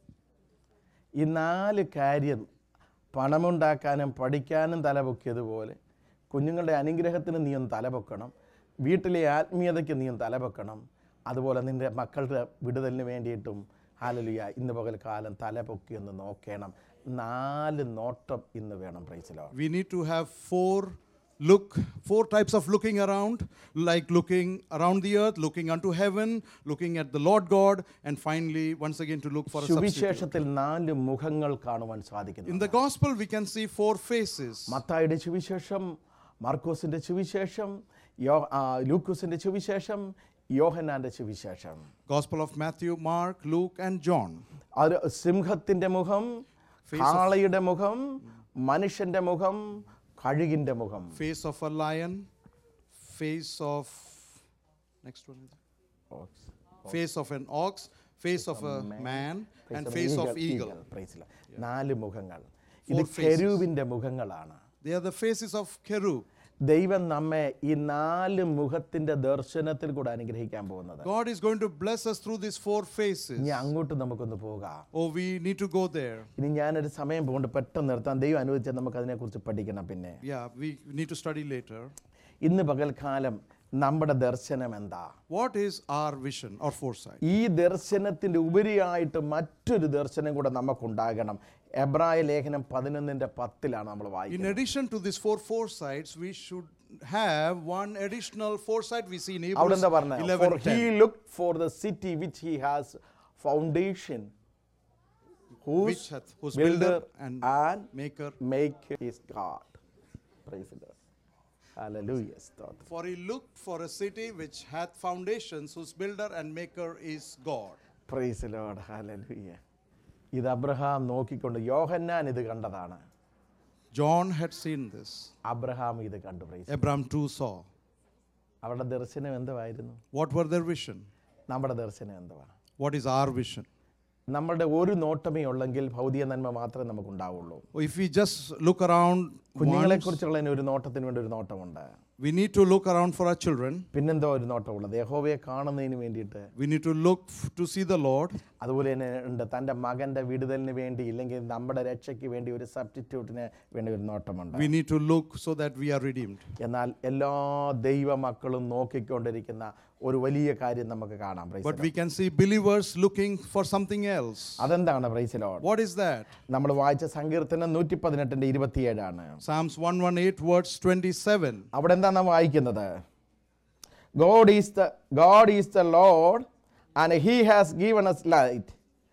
ഈ നാല് കാര്യം പണമുണ്ടാക്കാനും പഠിക്കാനും തലപൊക്കിയതുപോലെ കുഞ്ഞുങ്ങളുടെ അനുഗ്രഹത്തിന് നീ ഒന്ന് തലപൊക്കണം വീട്ടിലെ ആത്മീയതയ്ക്ക് നീ ഒന്ന് തലപൊക്കണം അതുപോലെ നിൻ്റെ മക്കളുടെ വിടുതലിന് വേണ്ടിയിട്ടും ഹാലലുയ ഇന്ന് പകൽക്കാലം തലപൊക്കി ഒന്ന് നോക്കണം നാല് നോട്ടം ഇന്ന് വേണം പ്രൈസിലോ We need to have four look, four types of looking around, like looking around the earth, looking unto heaven, looking at the Lord God, and finally, once again, to look for a substitute. സുവിശേഷത്തിൽ നാല് മുഖങ്ങൾ കാണുവാൻ സാധിക്കുന്നു In the gospel, we can see four faces. മത്തായുടെ സുവിശേഷം മാർക്കോസിന്റെ സുവിശേഷം യോ ആ, ലൂക്കോസിന്റെ സുവിശേഷം യോഹന്നാന്റെ സുവിശേഷം Gospel of Matthew, Mark, Luke, and John. അത് സിംഹത്തിന്റെ മുഖം കാളയുടെ മുഖം മനുഷ്യന്റെ മുഖം കഴുകിന്റെ മുഖം Face of a lion, face of next one is face of an ox, face of a man, and face of eagle. Praise the Lord. നാല് മുഖങ്ങൾ ഇത് Four faces. കെരൂവിന്റെ മുഖങ്ങളാണ് They are the faces of cherub. ദൈവം നമ്മെ ഈ നാല് മുഖത്തിന്റെ ദർശനത്തിൽ കൂടെ അനുഗ്രഹിക്കാൻ പോകുന്നത് God is going to bless us through these four faces. ഇനി അങ്ങോട്ട് നമുക്കൊന്ന് പോകാം Oh, we need to go there. ഇനി ഞാനൊരു സമയം പോകൊണ്ട് പെട്ടെന്ന് നിർത്താം ദൈവം അനുവദിച്ചാൽ നമുക്ക് അതിനെക്കുറിച്ച് പഠിക്കണം പിന്നെ Yeah, we need to study later. ഇന്ന് പകൽക്കാലം നമ്മുടെ ദർശനം എന്താ What is our vision or foresight? ഈ ദർശനത്തിൻ്റെ ഉപരിയായിട്ട് മറ്റൊരു ദർശനം കൂടെ നമുക്കുണ്ടാകണം എബ്രായ ലേഖനം പതിനൊന്നിൻ്റെ പത്തിലാണ് നമ്മൾ In വായിക്കുന്നത് addition to these four foresights, we should have one additional foresight we see in അവിടെ Hebrews എന്താ പറഞ്ഞത് 11 For he looked for the city which he has foundation whose which hath, whose builder builder and and maker. make his God. Praise the Lord. Hallelujah. സ്തോത്രം. For he looked for a city which hath foundations, whose builder and maker is God. Praise the Lord. Hallelujah. ഇത് Abraham നോക്കിക്കൊണ്ട് യോഹന്നാൻ ഇത് കണ്ടതാണ് John had seen this. Abraham ഇത് കണ്ടു price Abraham too saw. അവരുടെ ദർശനം എന്തുവായിരുന്നു What were their vision? നമ്മുടെ ദർശനം എന്തുവാ What is our vision? നമ്മളുടെ ഒരു നോട്ടമേ ഉള്ളെങ്കിൽ ഭൗതിക നന്മ മാത്രമേ നമുക്കുണ്ടാവുള്ളൂ If we just look around, കുഞ്ഞുങ്ങളെ once, കുറിച്ചുള്ള ഒരു നോട്ടത്തിന് വേണ്ടി ഒരു നോട്ടമുണ്ട് we need to look around for our children. പിന്നെന്തോ ഒരു നോട്ടമുള്ളത് യഹോവയെ കാണുന്നതിന് വേണ്ടിയിട്ട് We need to look f- to see the Lord. അതുപോലെ തന്നെ ഉണ്ട് തൻ്റെ മകൻ്റെ വിടുതലിന് വേണ്ടി ഇല്ലെങ്കിൽ നമ്മുടെ രക്ഷയ്ക്ക് വേണ്ടി ഒരു സബ്സ്റ്റിറ്റ്യൂട്ടിന് വേണ്ടി ഒരു നോട്ടമുണ്ട് We need to look so that we are redeemed. എന്നാൽ എല്ലാ ദൈവ മക്കളും നോക്കിക്കൊണ്ടിരിക്കുന്ന ഒരു വലിയ കാര്യം നമുക്ക് കാണാം praise But we can see believers looking for something else. അതെന്താണ് പ്രൈസിലോട് What is that? നമ്മൾ വായിച്ച സങ്കീർത്തനം നൂറ്റി പതിനെട്ടിൻ്റെ ഇരുപത്തിയേഴാണ് Psalms 118, verse 27. അവിടെ എന്താ നാം വായിക്കുന്നത് God is the God is the Lord and he has given us light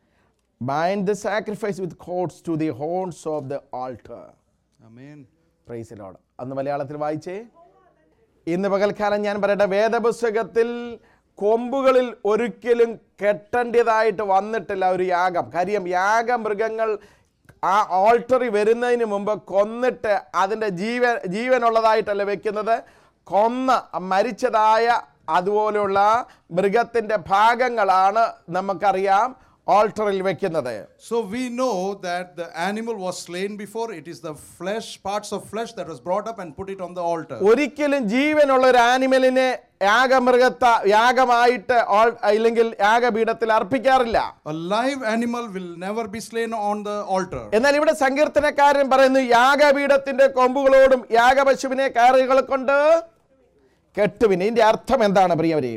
bind the sacrifice with cords to the horns of the altar Amen. Praise Lord അന്ന് മലയാളത്തിൽ വായിച്ചേ ഇന്ന് പകൽക്കാലം ഞാൻ പറയട്ടെ വേദപുസ്തകത്തിൽ കൊമ്പുകളിൽ ഒരിക്കലും കെട്ടേണ്ടതായിട്ട് വന്നിട്ടില്ല ഒരു യാഗം കാര്യം യാഗമൃഗങ്ങൾ ആ ഓൾട്ടറി വരുന്നതിന് മുമ്പ് കൊന്നിട്ട് അതിൻ്റെ ജീവൻ ജീവനുള്ളതായിട്ടല്ല വെക്കുന്നത് കൊന്ന് മരിച്ചതായ അതുപോലുള്ള മൃഗത്തിൻ്റെ ഭാഗങ്ങളാണ് നമുക്കറിയാം ഓൾട്ടറിൽ വെക്കുന്നത് So we know that the animal was slain before. It is the flesh, parts of flesh that was brought up and put it on the altar. ഒരിക്കലും ജീവനുള്ള ഒരു ആനിമലിനെ യാഗമൃഗത്ത യാഗമായിട്ട് ഓൾ- ഇല്ലെങ്കിൽ യാഗപീഠത്തിൽ അർപ്പിക്കാറില്ല A live animal will never be slain on the altar. എന്നാൽ ഇവിടെ സങ്കീർത്തനക്കാരൻ പറയുന്നു യാഗപീഠത്തിന്റെ കൊമ്പുകളോടും യാഗപശുവിനെ കയറുകൾ കൊണ്ട് കെട്ടുവിന് ഇതിന്റെ അർത്ഥം എന്താണ് പ്രിയവരെയും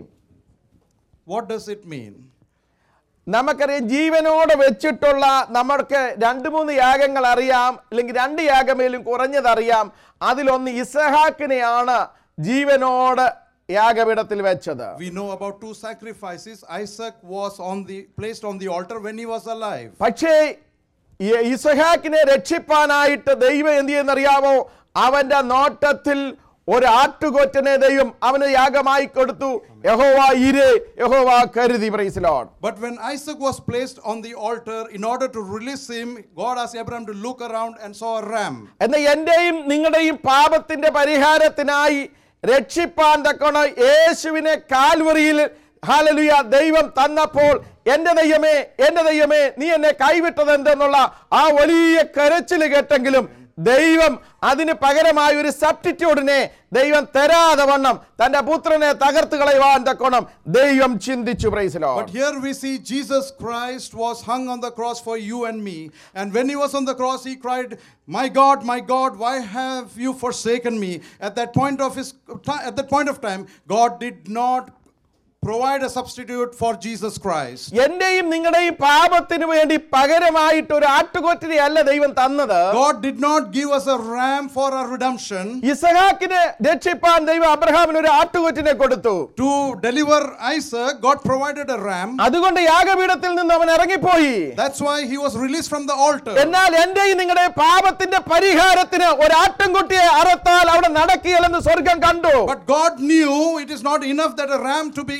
What does it mean? നമുക്കറിയാം ജീവനോടെ വെച്ചിട്ടുള്ള നമ്മൾക്ക് രണ്ട് മൂന്ന് യാഗങ്ങൾ അറിയാം അല്ലെങ്കിൽ രണ്ട് യാഗമേലും കുറഞ്ഞത് അറിയാം അതിലൊന്ന് ഇസഹാക്കിനെയാണ് ജീവനോട് യാഗപീഠത്തിൽ വെച്ചത് We know about two sacrifices. Isaac was on the placed on the altar when he was alive. പക്ഷേ ഈ ഇസഹാക്കിനെ രക്ഷിപ്പാനായിട്ട് ദൈവം എന്ത് ചെയ്യുന്നറിയാമോ അവന്റെ നോട്ടത്തിൽ ഒരു ആട്ടുകൊറ്റനെ ദൈവം അവന് യാഗമായി കൊടുത്തു യഹോവ ഇരേ യഹോവ കരുതി പ്രൈസിലോൺ But when Isaac was placed on the altar, in order to release him, God asked Abraham to look around and saw a ram. എന്നാൽ എന്റെയും നിങ്ങളുടെയും പാപത്തിന്റെ പരിഹാരത്തിനായി രക്ഷിപ്പാൻ തക്കണ യേശുവിനെ കാൽവറിയിൽ ഹാലലുയ ദൈവം തന്നപ്പോൾ എന്റെ ദൈവമേ എന്റെ ദൈവമേ നീ എന്നെ കൈവിട്ടത് എന്തെന്നുള്ള ആ വലിയ കരച്ചിൽ കേട്ടെങ്കിലും ദൈവം അതിന് പകരമായ ഒരു സബ്സ്റ്റിറ്റ്യൂട്ടിനെ ദൈവം തരാതെ വണ്ണം തന്റെ പുത്രനെ തകർത്ത് കളയുവാൻ തക്കോണം ദൈവം ചിന്തിച്ചു പ്രൈസിലോ But here we see Jesus Christ was hung on the cross for you and me. And when he was on the cross, he cried, My God, my God, why have you forsaken me? At that point of his at that point of time, God did not provide a substitute for Jesus Christ. എന്റെയും നിങ്ങളുടെയും പാപത്തിന് വേണ്ടി പകരമായിട്ട് ഒരു ആട്ടുകൊറ്റിനെ അല്ല ദൈവം തന്നത് God did not give us a ram for our redemption. ഇസഹാക്കിനെ രക്ഷിപ്പാൻ ദൈവം അബ്രഹാമിന് ഒരു ആട്ടുകൊറ്റിനെ കൊടുത്തു To deliver Isaac, God provided a ram. അതുകൊണ്ട് യാഗപീഠത്തിൽ നിന്ന് അവൻ ഇറങ്ങിപ്പോയി That's why he was released from the altar. എന്നാൽ എന്റെയും നിങ്ങളുടെ പാപത്തിന്റെ പരിഹാരത്തിന് ഒരു ആട്ടിൻകുട്ടിയെ അറുത്താൽ അവിടെ നടക്കുകയില്ലെന്ന് സ്വർഗം കണ്ടു But God knew it is not enough that a ram to be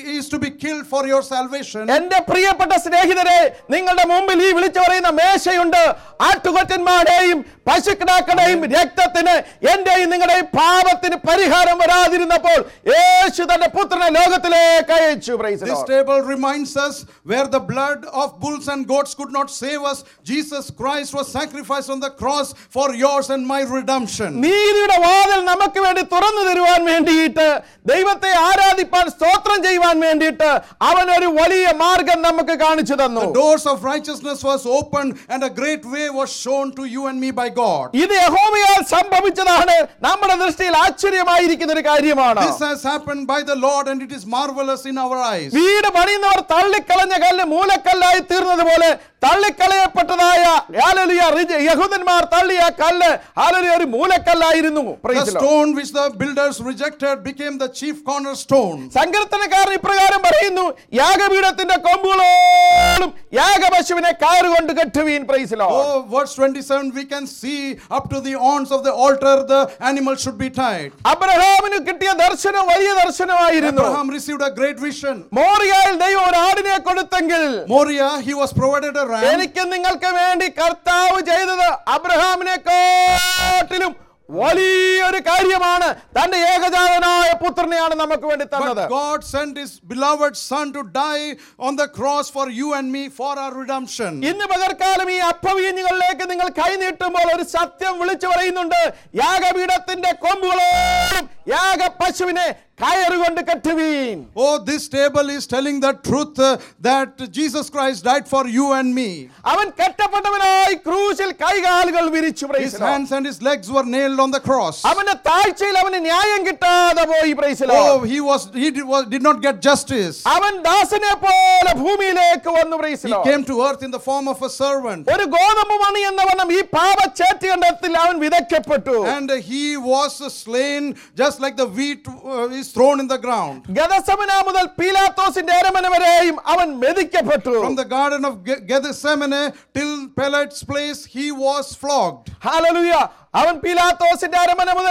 is to be killed for your salvation. എന്റെ പ്രിയപ്പെട്ട സ്നേഹിതരെ നിങ്ങളുടെ മുമ്പിൽ ഈ വിളിച്ചു പറയുന്ന മേശയുണ്ട് ആട്ടുകൊറ്റന്മാരുടെയും പശുക്കിടാക്കളുടെയും രക്തത്തിന് എന്റെയും നിങ്ങളുടെയും പാപത്തിന് പരിഹാരം വരാതിരുന്നപ്പോൾ യേശു തന്റെ പുത്രനെ ലോകത്തിലേക്ക് അയച്ചു Praise the This Lord. table reminds us where the blood of bulls and goats could not save us. Jesus Christ was sacrificed on the cross for yours and my redemption. നീതിയുടെ വാതിൽ നമുക്ക് വേണ്ടി തുറന്നു തരുവാൻ വേണ്ടിയിട്ട് ദൈവത്തെ ആരാധിപ്പാൻ സ്തോത്രം ചെയ്യുവാൻ വേണ്ടിയിട്ട് അവൻ ഒരു വലിയ മാർഗം നമുക്ക് കാണിച്ചു തന്നു The doors of righteousness was opened and a great way was shown to you and me by God. ഇത് യഹോവയാൽ സംഭവിച്ചതാണ് നമ്മുടെ ദൃഷ്ടിയിൽ ആശ്ചര്യമായിരിക്കുന്ന ഒരു കാര്യമാണ് This has happened by the Lord and it is marvelous in our eyes. വീട് പണിയുന്നവർ തള്ളിക്കളഞ്ഞ കല്ല് മൂലക്കല്ലായി തീർന്നതുപോലെ തള്ളിക്കളയപ്പെട്ടതായ ഹാലലിയ റിജ- യഹൂദന്മാർ തള്ളിയ കല്ല് ഹാലലിയ ഒരു മൂലക്കല്ലായിരുന്നു The Praise the Lord. stone which the builders rejected became the chief cornerstone. സങ്കീർത്തനക്കാരൻ ഇപ്രകാരം പറയുന്നു യാഗപീഠത്തിന്റെ കൊമ്പുകളോളം യാഗപശുവിനെ കയറുകൊണ്ട് കെട്ടുവീൻ പ്രൈസിലോ Oh, verse 27, we can see up to the horns of the altar the animal should be tied. അബ്രഹാമിന് കിട്ടിയ ദർശനം വലിയ ദർശനമായിരുന്നു Abraham received a great vision. മോറിയയിൽ ദൈവം ഒരു ആടിനെ കൊടുത്തെങ്കിൽ Moriah, he was provided a ram. എനിക്ക് നിങ്ങൾക്ക് വേണ്ടി കർത്താവ് ചെയ്തത് അബ്രഹാമിനെ കാട്ടിലും വലിയൊരു കാര്യമാണ് തന്റെ ഏകജാതനായ പുത്രനെയാണ് നമുക്ക് വേണ്ടി തന്നത് But God sent his beloved son to die on the cross for you and me for our redemption. ഇന്ന് പകർക്കാലം ഈ അപ്പവീഞ്ഞുകളിലേക്ക് നിങ്ങൾ കൈ നീട്ടുമ്പോൾ ഒരു സത്യം വിളിച്ചു പറയുന്നുണ്ട് യാഗപീഠത്തിന്റെ കൊമ്പുകളോളം യാഗ പശുവിനെ കയറുകൊണ്ട് കെട്ടുവീൻ Oh, this table is telling the truth uh, that Jesus Christ died for you and me. അവൻ കെട്ടപ്പെട്ടവനായി ക്രൂശിൽ കൈകാലുകൾ വിരിച്ചു His praise the Lord. hands and his legs were nailed on the cross. അവന്റെ താഴ്ചയിൽ അവന് ന്യായം കിട്ടാതെ പോയി praise the Lord. Oh, he was he did, was, did not get justice. അവൻ ദാസനെ പോലെ ഭൂമിയിലേക്ക് വന്നു praise the He Lord. came to earth in the form of a servant. ഒരു ഗോതമ്പ് മണി എന്ന വണ്ണം ഈ പാപച്ചേറ്റുകണ്ടത്തിൽ അവൻ വിതയ്ക്കപ്പെട്ടു And he was slain just like the wheat uh, is thrown in the ground. ഗതസമന മുതൽ പീലാത്തോസിന്റെ അരമന വരെയും അവൻ മെതിക്കപ്പെട്ടു From the garden of Ge- Gethsemane till Pilate's place, he was flogged. ഹാലലുയ അവൻ പീലാത്തോസിന്റെ അരമന മുതൽ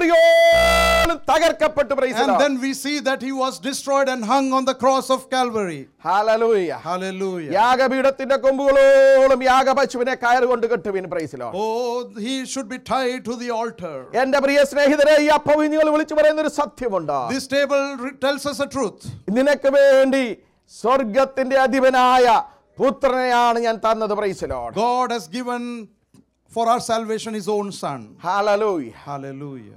കാൽവറിയോളം തകർക്കപ്പെട്ടു praise the And Lord. then we see that he was destroyed and hung on the cross of Calvary. Hallelujah Hallelujah. യാഗപീഠത്തിന്റെ കൊമ്പുകളോളം യാഗപശുവിനെ കയറുകൊണ്ട് കെട്ടുവിൻ പ്രൈസിലോ Oh, he should be tied to the altar. എന്റെ പ്രിയ സ്നേഹിതരെ ഈ അപ്പവിഞ്ഞുകൾ വിളിച്ചു പറയുന്ന ഒരു സത്യമുണ്ട് This table re- tells us a truth. നിനക്ക് വേണ്ടി സ്വർഗത്തിന്റെ അധിപനായ പുത്രനെയാണ് ഞാൻ തന്നത് പ്രൈസിലോ God has given for our salvation his own son. Hallelujah Hallelujah.